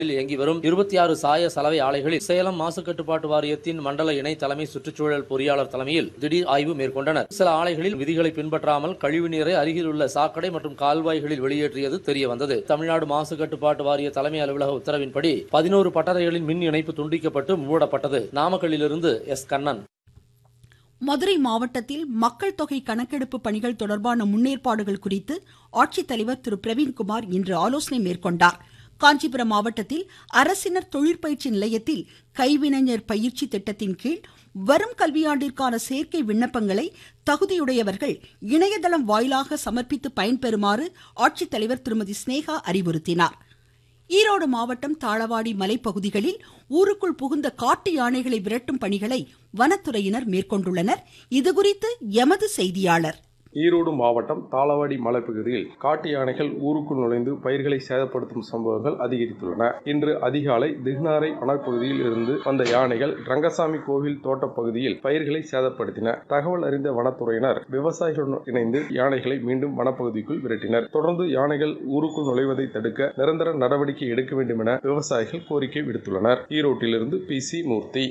இயங்கி வரும் இருபத்தி ஆறு சாய சலவை ஆலைகளில் சேலம் மாசு கட்டுப்பாட்டு வாரியத்தின் மண்டல இணை தலைமை சுற்றுச்சூழல் பொறியாளர் தலைமையில் திடீர் ஆய்வு மேற்கொண்டனர் சில ஆலைகளில் விதிகளை பின்பற்றாமல் கழிவுநீரை அருகில் உள்ள சாக்கடை மற்றும் கால்வாய்களில் வெளியேற்றியது தெரிய வந்தது தமிழ்நாடு மாசு கட்டுப்பாட்டு வாரிய தலைமை அலுவலக உத்தரவின்படி பதினோரு பட்டறைகளின் மின் இணைப்பு துண்டிக்கப்பட்டு மூடப்பட்டது நாமக்கல்லிலிருந்து எஸ் கண்ணன் மதுரை மாவட்டத்தில் மக்கள் தொகை கணக்கெடுப்பு பணிகள் தொடர்பான முன்னேற்பாடுகள் குறித்து ஆட்சித்தலைவர் திரு பிரவீன்குமார் இன்று ஆலோசனை மேற்கொண்டார் காஞ்சிபுரம் மாவட்டத்தில் அரசினர் தொழிற்பயிற்சி நிலையத்தில் கைவினைஞர் பயிற்சி திட்டத்தின் கீழ் வரும் கல்வியாண்டிற்கான சேர்க்கை விண்ணப்பங்களை தகுதியுடையவர்கள் இணையதளம் வாயிலாக சமர்ப்பித்து பயன்பெறுமாறு ஆட்சித்தலைவர் திருமதி ஸ்னேகா அறிவுறுத்தினார் ஈரோடு மாவட்டம் தாளவாடி மலைப்பகுதிகளில் ஊருக்குள் புகுந்த காட்டு யானைகளை விரட்டும் பணிகளை வனத்துறையினர் மேற்கொண்டுள்ளனர் இதுகுறித்து எமது செய்தியாளர் ஈரோடு மாவட்டம் தாளவாடி மலைப்பகுதியில் காட்டு யானைகள் ஊருக்குள் நுழைந்து பயிர்களை சேதப்படுத்தும் சம்பவங்கள் அதிகரித்துள்ளன இன்று அதிகாலை திக்னாரை வனப்பகுதியில் இருந்து வந்த யானைகள் ரங்கசாமி கோவில் தோட்டப் பகுதியில் பயிர்களை சேதப்படுத்தின தகவல் அறிந்த வனத்துறையினர் விவசாயிகளுடன் இணைந்து யானைகளை மீண்டும் வனப்பகுதிக்குள் விரட்டினர் தொடர்ந்து யானைகள் ஊருக்குள் நுழைவதை தடுக்க நிரந்தர நடவடிக்கை எடுக்க வேண்டும் என விவசாயிகள் கோரிக்கை விடுத்துள்ளனர் ஈரோட்டிலிருந்து பி சி மூர்த்தி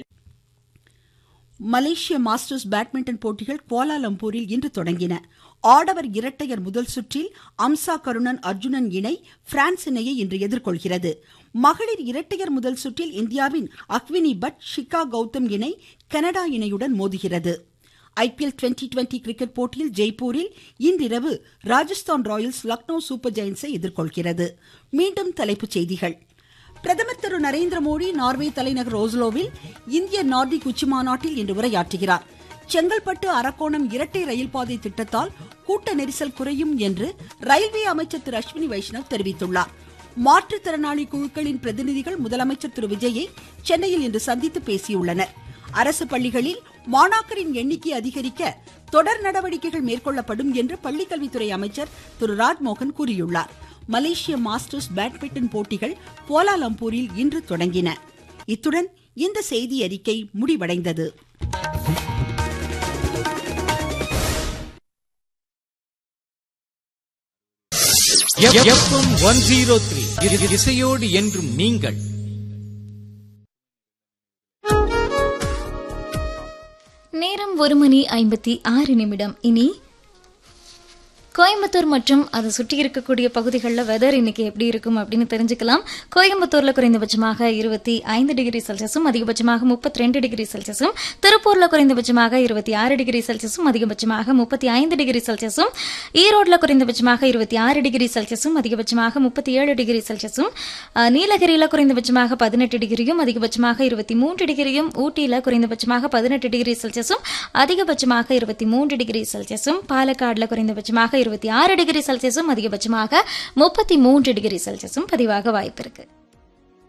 மலேசிய மாஸ்டர்ஸ் பேட்மிண்டன் போட்டிகள் கோலாலம்பூரில் இன்று தொடங்கின ஆடவர் இரட்டையர் முதல் சுற்றில் அம்சா கருணன் அர்ஜுனன் இணை பிரான்ஸ் இணையை இன்று எதிர்கொள்கிறது மகளிர் இரட்டையர் முதல் சுற்றில் இந்தியாவின் அக்வினி பட் ஷிகா கௌதம் இணை கனடா இணையுடன் மோதுகிறது ஐபிஎல் டுவெண்டி டுவெண்டி கிரிக்கெட் போட்டியில் ஜெய்ப்பூரில் இன்றிரவு ராஜஸ்தான் ராயல்ஸ் லக்னோ சூப்பர் ஜெயின்ஸை எதிர்கொள்கிறது மீண்டும் தலைப்புச் செய்திகள் பிரதமர் திரு நரேந்திர மோடி நார்வே தலைநகர் ஓஸ்லோவில் இந்திய நார்டிக் உச்சிமாநாட்டில் இன்று உரையாற்றுகிறார் செங்கல்பட்டு அரக்கோணம் இரட்டை ரயில் பாதை திட்டத்தால் கூட்ட நெரிசல் குறையும் என்று ரயில்வே அமைச்சர் திரு அஸ்வினி வைஷ்ணவ் தெரிவித்துள்ளார் மாற்றுத்திறனாளி குழுக்களின் பிரதிநிதிகள் முதலமைச்சர் திரு விஜயை சென்னையில் இன்று சந்தித்து பேசியுள்ளனர் அரசு பள்ளிகளில் மாணாக்கரின் எண்ணிக்கை அதிகரிக்க தொடர் நடவடிக்கைகள் மேற்கொள்ளப்படும் என்று பள்ளிக்கல்வித்துறை அமைச்சர் திரு ராஜ்மோகன் கூறியுள்ளார் மலேசிய மாஸ்டர்ஸ் பேட்மிண்டன் போட்டிகள் கோலாலம்பூரில் இன்று தொடங்கின இத்துடன் இந்த செய்தி அறிக்கை முடிவடைந்தது எஃப்எம் ஒன் ஜீரோ த்ரீ இசையோடு என்றும் நீங்கள் நேரம் ஒரு மணி ஐம்பத்தி ஆறு நிமிடம் இனி கோயம்புத்தூர் மற்றும் அதை சுற்றி இருக்கக்கூடிய பகுதிகளில் வெதர் இன்னைக்கு எப்படி இருக்கும் அப்படின்னு தெரிஞ்சுக்கலாம் கோயம்புத்தூர்ல குறைந்தபட்சமாக இருபத்தி ஐந்து டிகிரி செல்சியஸும் அதிகபட்சமாக முப்பத்தி ரெண்டு டிகிரி செல்சியஸும் திருப்பூர்ல குறைந்தபட்சமாக இருபத்தி ஆறு டிகிரி செல்சியஸும் அதிகபட்சமாக முப்பத்தி ஐந்து டிகிரி செல்சியஸும் ஈரோட்ல குறைந்தபட்சமாக இருபத்தி ஆறு டிகிரி செல்சியஸும் அதிகபட்சமாக முப்பத்தி ஏழு டிகிரி செல்சியஸும் அஹ், நீலகிரியில குறைந்தபட்சமாக பதினெட்டு டிகிரியும் அதிகபட்சமாக இருபத்தி மூன்று டிகிரியும் ஊட்டியில குறைந்தபட்சமாக பதினெட்டு டிகிரி செல்சியஸும் அதிகபட்சமாக இருபத்தி மூன்று டிகிரி செல்சியஸும் பாலக்காடுல குறைந்தபட்சமாக இருபத்தி ஆறு டிகிரி செல்சியஸும் அதிகபட்சமாக முப்பத்தி மூன்று டிகிரி செல்சியஸும் பதிவாக வாய்ப்பிருக்கு